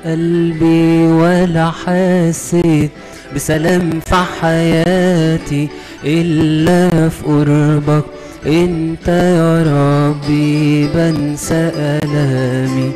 قلبي ولا حسيت بسلام في حياتي إلا في قربك انت يا ربي بنسى ألامي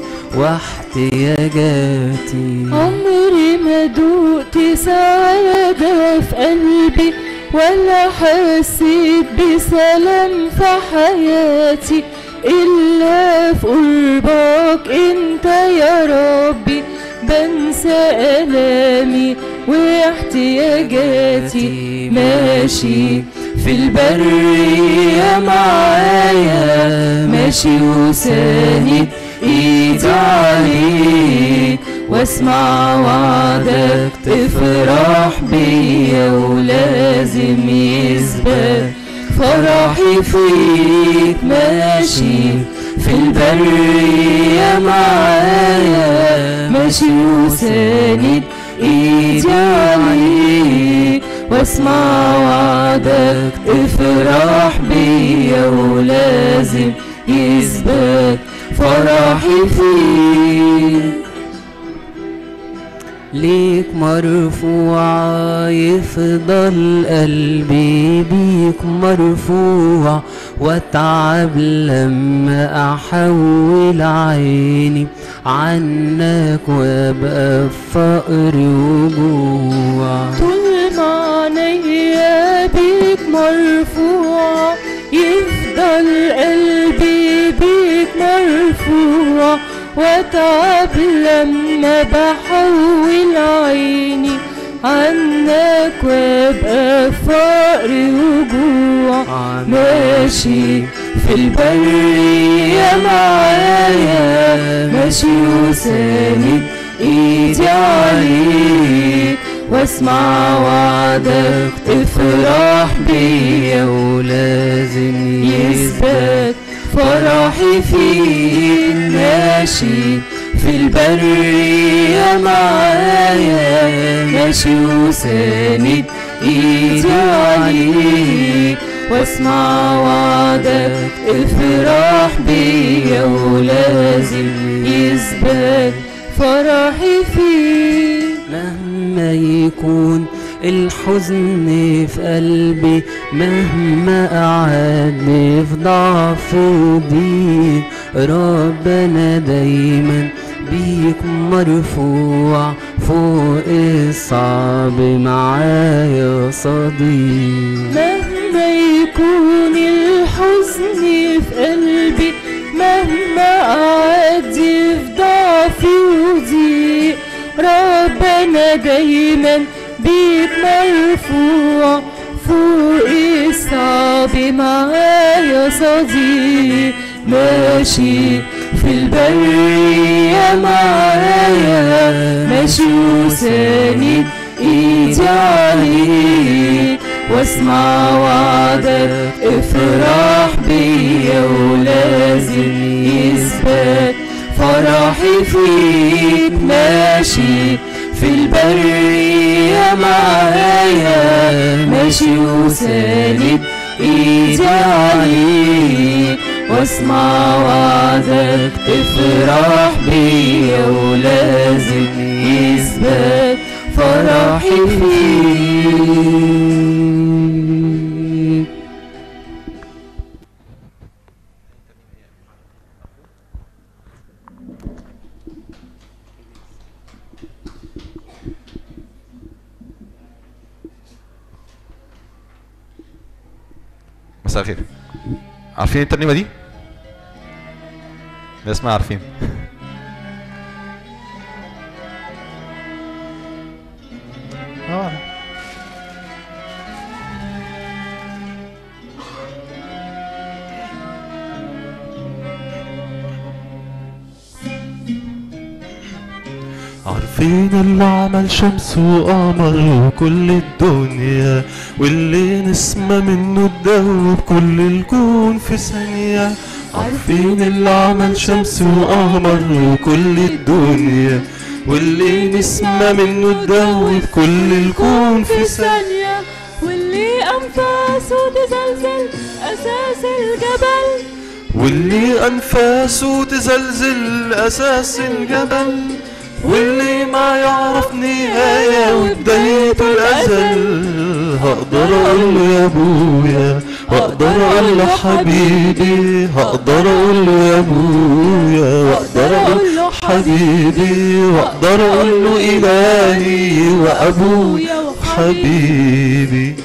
واحتياجاتي عمري ما دقت سعادة في قلبي ولا حسيت بسلام في حياتي إلا في قربك انت يا ربي بنسى ألامي واحتياجاتي ماشي في البرية معايا ماشي وساند ايدي عليك واسمع وعدك تفرح بيا ولازم يثبت فرحي فيك ماشي في البرية معايا ماشي وساند ايدي عليك واسمع وعدك افرح بيا ولازم يثبت فرحي فيك ليك مرفوع يفضل قلبي بيك مرفوع واتعب لما احول عيني عنك وابقى في فقر وجوع طول ما عينيا بيك مرفوع يفضل قلبي بيك مرفوع واتعب لما بحول عيني عنك وابقى في فقر وجوع ماشي في البرية معايا ماشي وساند ايدي عليك واسمع وعدك تفرح بيا ولازم يثبت فرحي فيك ماشي في البرية معايا ماشي وساند ايدي عليك واسمع وعدك افرح بيا ولازم يثبت فرحي فيك مهما يكون الحزن في قلبي مهما قعدني في ضعف وضيق ربنا دايما بيك مرفوع فوق الصعب معايا صديق مهما يكون الحزن في قلبي مهما أعدي في ضعفي وضيق ربنا دايما بيك مرفوع فوق الصعب معايا صديق ماشي في البرية معايا ماشي وساند ايدي عليك واسمع وعدك افرح بيا ولازم يثبت فرحي فيك ماشي في البرية معايا ماشي وساند ايدي عليك واسمع وعدك تفرح بيا ولازم يثبت فرحي فيك مساء الخير عارفين الترنيمه دي ناس ما عارفين اه عارفين اللي عمل شمس وقمر وكل الدنيا واللي نسمة منه تدوب كل الكون في ثانية عارفين اللي عمل شمس وقمر وكل الدنيا واللي نسمة منه تدوب كل الكون في ثانية واللي أنفاسه تزلزل أساس الجبل واللي أنفاسه تزلزل أساس الجبل واللي ما يعرف نهاية وبدايته الأزل هقدر أقول له يا أبويا هقدر أقول له حبيبي هقدر أقول له يا أبويا وأقدر أقول له حبيبي وأقدر أقول له إلهي وأبويا وحبيبي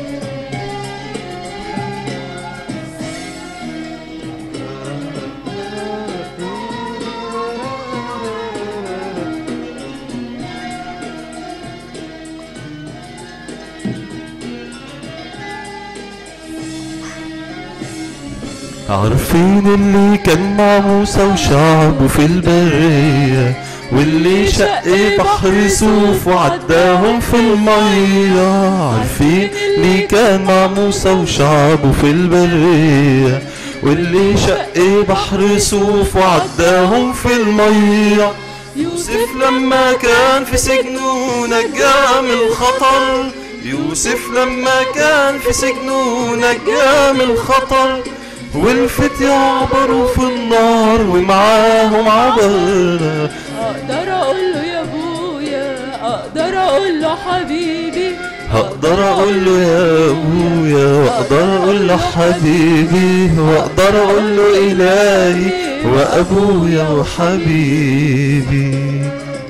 عارفين اللي كان مع موسى وشعبه في البرية واللي شق بحر سوف وعداهم في المية عارفين اللي كان مع موسى وشعبه في البرية واللي شق بحر سوف وعداهم في المية يوسف لما كان في سجنه نجاه من الخطر يوسف لما كان في سجنه نجاه من الخطر والفتية عبروا في النار ومعاهم عبرنا اقدر اقول له يا ابويا اقدر اقول له حبيبي هقدر اقول له يا ابويا واقدر اقول له حبيبي واقدر اقول له الهي وابويا وحبيبي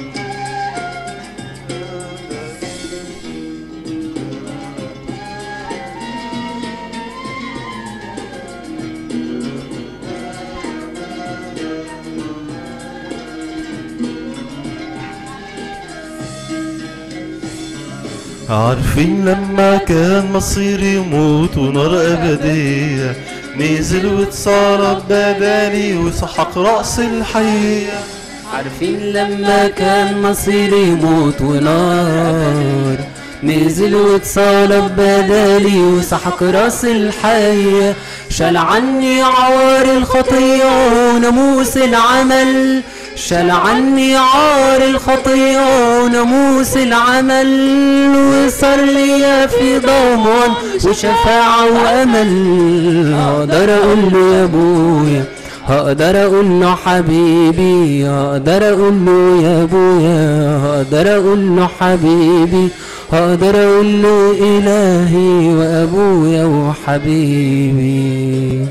عارفين لما كان مصير يموت ونار أبدية نزل واتصارب بدالي وسحق رأس الحية عارفين لما كان مصيري يموت ونار نزل واتصالب بدالي وسحق راس الحية شال عني عوار الخطية وناموس العمل شال عني عار الخطية وناموس العمل وصار لي في ضمان وشفاعة وأمل هقدر أقول له يا أبويا هقدر اقول له حبيبي هقدر اقول له يا ابويا هقدر اقول له حبيبي هقدر اقول له الهي وابويا وحبيبي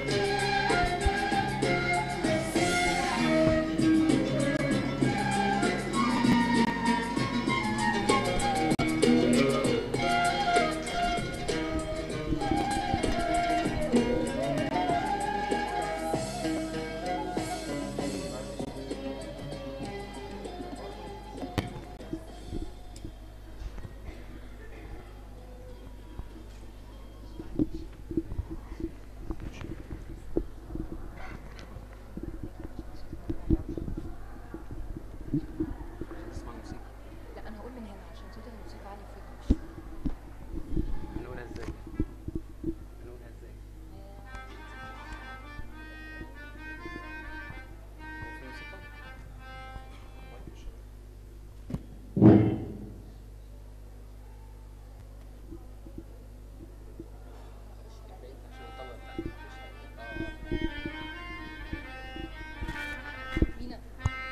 لا انا هقول من هنا عشان صوت الموسيقى عالي في ودني مينا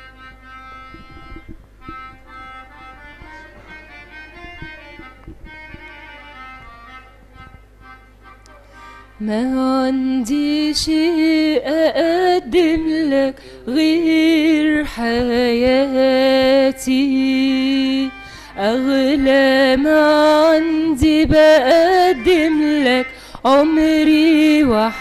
ما عندي شيء أقدم لك غير حياتي أغلى ما عندي بقدم لك عمري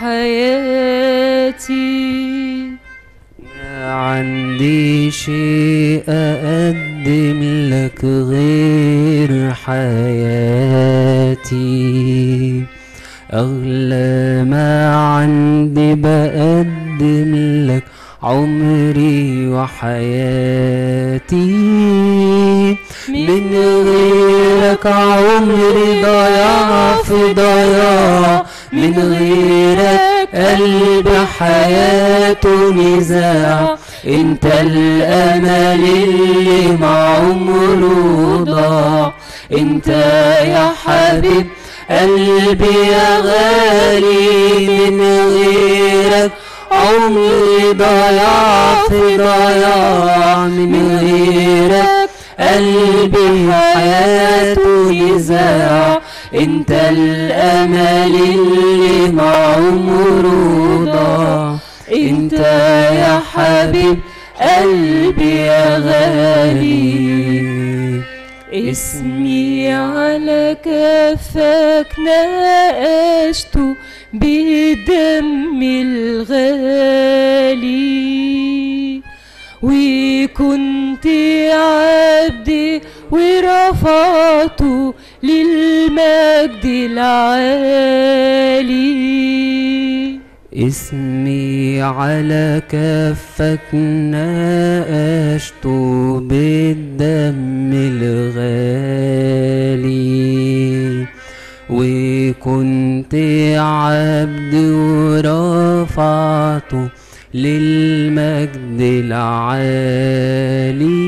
وحياتي ما عندي شيء أقدم لك غير حياتي أغلى ما عندي بقدم لك عمري وحياتي من غيرك عمري ضياع في ضياع من غيرك قلب حياته نزاع انت الامل اللي مع عمره ضاع انت يا حبيب قلبي يا غالي من غيرك عمري ضياع في ضياع من غيرك قلبي حياته نزاع انت الامل اللي مع عمره ضاع انت يا حبيب قلبي يا غالي اسمي على كفك ناقشته بدم الغالي وكنت عبدي ورفعته للمجد العالي اسمي على كفك ناقشته بالدم الغالي وكنت عبد ورفعته للمجد العالي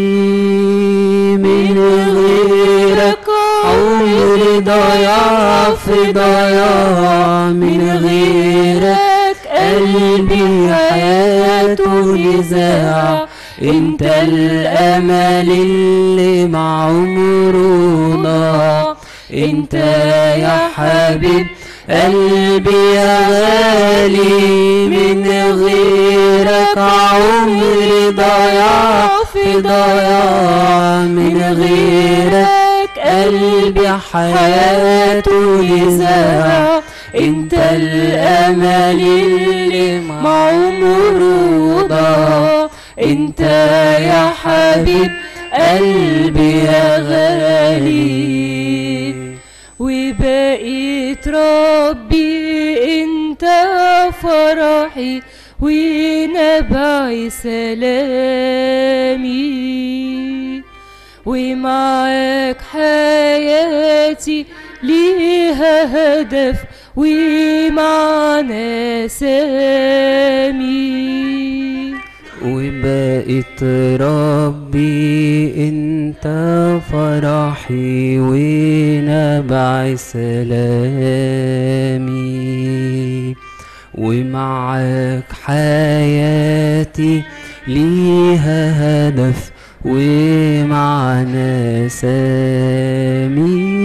من غيرك عمري ضياع في ضياع من غيرك قلبي حياته نزاع انت الامل اللي مع عمره ضاع انت يا حبيب قلبي يا غالي من غيرك عمري ضياع في ضياع من غيرك قلبي حياته نزاع انت الامل اللي مع عمره ضاع انت يا حبيب قلبي يا غالي وبقيت ربي انت فرحي ونبع سلامي ومعاك حياتي ليها هدف ومعنى سامي وبقيت ربي انت فرحي ونبع سلامي ومعاك حياتي ليها هدف ومعنى سامي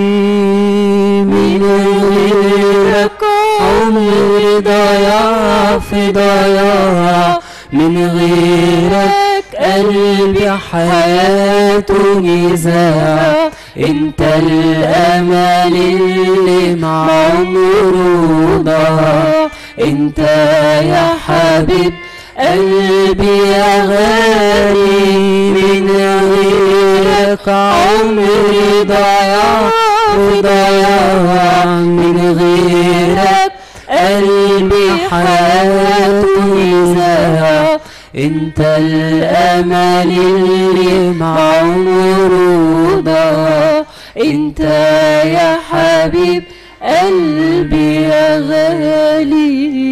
من غيرك عمري ضياع في ضياع من غيرك قلبي حياته نزاع انت الامل اللي مع عمره ضاع انت يا حبيب قلبي يا غالي من غيرك عمري ضياع في ضياع من غيرك قلبي حياته نزاع انت الامل اللي مع عمره ضاع انت يا حبيب قلبي يا غالي